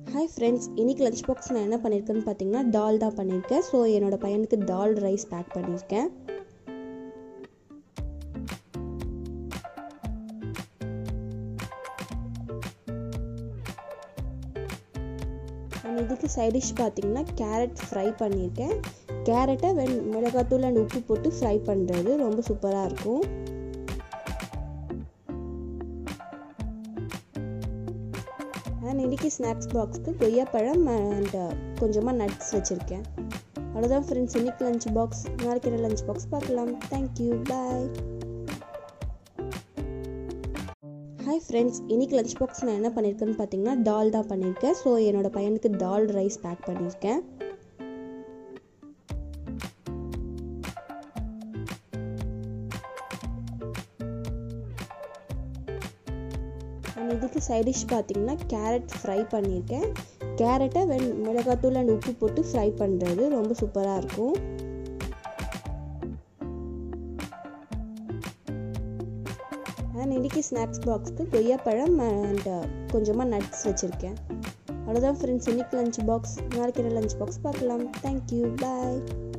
hi friends இன்றைக்கி lunch box நான் என்ன பண்ணியிருக்கேன்னு பார்த்தீங்கன்னா டால் தான் பண்ணியிருக்கேன் ஸோ என்னோடய பையனுக்கு டால் ரைஸ் பேக் பண்ணியிருக்கேன் அண்ட் இதுக்கு சைட் டிஷ் பார்த்தீங்கன்னா கேரட் ஃப்ரை பண்ணியிருக்கேன் கேரட்டை வெண் மிளகாத்தூள் அண்ட் உப்பு போட்டு ஃப்ரை பண்ணுறது ரொம்ப சூப்பராக இருக்கும் அண்ட் இன்றைக்கி ஸ்நாக்ஸ் பாக்ஸ்க்கு கொய்யாப்பழம் அண்ட் கொஞ்சமாக நட்ஸ் வச்சுருக்கேன் அவ்வளோதான் ஃப்ரெண்ட்ஸ் இன்றைக்கி லஞ்ச் பாக்ஸ் நாளைக்கு என்ன லஞ்ச் பாக்ஸ் பார்க்கலாம் தேங்க்யூ பாய் ஹாய் ஃப்ரெண்ட்ஸ் இன்றைக்கி லஞ்ச் பாக்ஸ் நான் என்ன பண்ணியிருக்கேன்னு பார்த்தீங்கன்னா டால் தான் பண்ணியிருக்கேன் ஸோ என்னோடய பையனுக்கு டால் ரைஸ் பேக் பண்ணியிருக்கேன் அண்ட் இதுக்கு சைட் டிஷ் பார்த்தீங்கன்னா கேரட் ஃப்ரை பண்ணியிருக்கேன் கேரட்டை வெண் மிளகாத்தூள் அண்ட் உப்பு போட்டு ஃப்ரை பண்ணுறது ரொம்ப சூப்பராக இருக்கும் அண்ட் இன்றைக்கி ஸ்நாக்ஸ் பாக்ஸ்க்கு கொய்யாப்பழம் அண்ட் கொஞ்சமாக நட்ஸ் வச்சுருக்கேன் அவ்வளோதான் ஃப்ரெண்ட்ஸ் இன்றைக்கி லஞ்ச் பாக்ஸ் நாளைக்கு என்ன லஞ்ச் பாக்ஸ் பார்க்கலாம் தேங்க்யூ பாய்